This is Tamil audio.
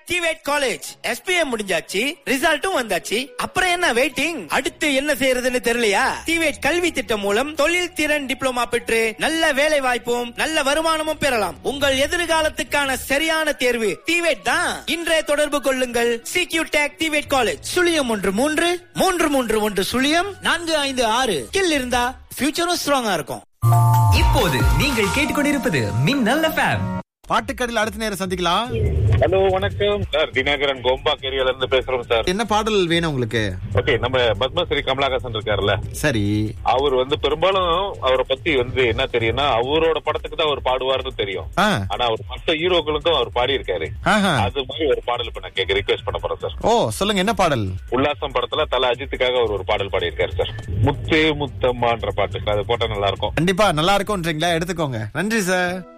டிவேட் காலேஜ் எஸ்பிஎம் முடிஞ்சாச்சு ரிசல்ட்டும் வந்தாச்சு அப்புறம் என்ன வெயிட்டிங் அடுத்து என்ன செய்யறதுன்னு தெரியலையா டிவேட் கல்வி திட்டம் மூலம் தொழில் திறன் டிப்ளமா பெற்று நல்ல வேலை வாய்ப்பும் நல்ல வருமானமும் பெறலாம் உங்கள் எதிர்காலத்துக்கான சரியான தேர்வு டிவேட் தான் இன்றைய தொடர்பு கொள்ளுங்கள் சிக்யூ டேக் டிவேட் காலேஜ் சுழியம் ஒன்று மூன்று மூன்று மூன்று ஒன்று சுழியம் நான்கு ஐந்து ஆறு கில் இருந்தா ஃபியூச்சரும் ஸ்ட்ராங்கா இருக்கும் இப்போது நீங்கள் கேட்டுக்கொண்டிருப்பது மின்னல் எஃப்எம் பாட்டுக்கடையில் அடுத்த நேரம் சந்திக்கலாம் ஹலோ வணக்கம் சார் தினகரன் கோம்பா ஏரியால இருந்து பேசுறோம் சார் என்ன பாடல் வேணும் உங்களுக்கு ஓகே நம்ம பத்மஸ்ரீ கமலஹாசன் இருக்காருல்ல சரி அவர் வந்து பெரும்பாலும் அவரை பத்தி வந்து என்ன தெரியும்னா அவரோட படத்துக்கு தான் அவர் பாடுவார்னு தெரியும் ஆ, ஆனா அவர் மத்த ஹீரோக்களுக்கும் அவர் பாடி இருக்காரு ஆஹா. அது மாதிரி ஒரு பாடல் இப்ப நான் கேட்க ரிக்வெஸ்ட் பண்ண போறேன் சார் ஓ சொல்லுங்க என்ன பாடல் உல்லாசம் படத்துல தல அஜித்துக்காக அவர் ஒரு பாடல் பாடி இருக்காரு சார் முத்தே முத்தம்மான்ற பாட்டு அது போட்டா நல்லா இருக்கும் கண்டிப்பா நல்லா இருக்கும்ன்றீங்களா எடுத்துக்கோங்க நன்றி சார்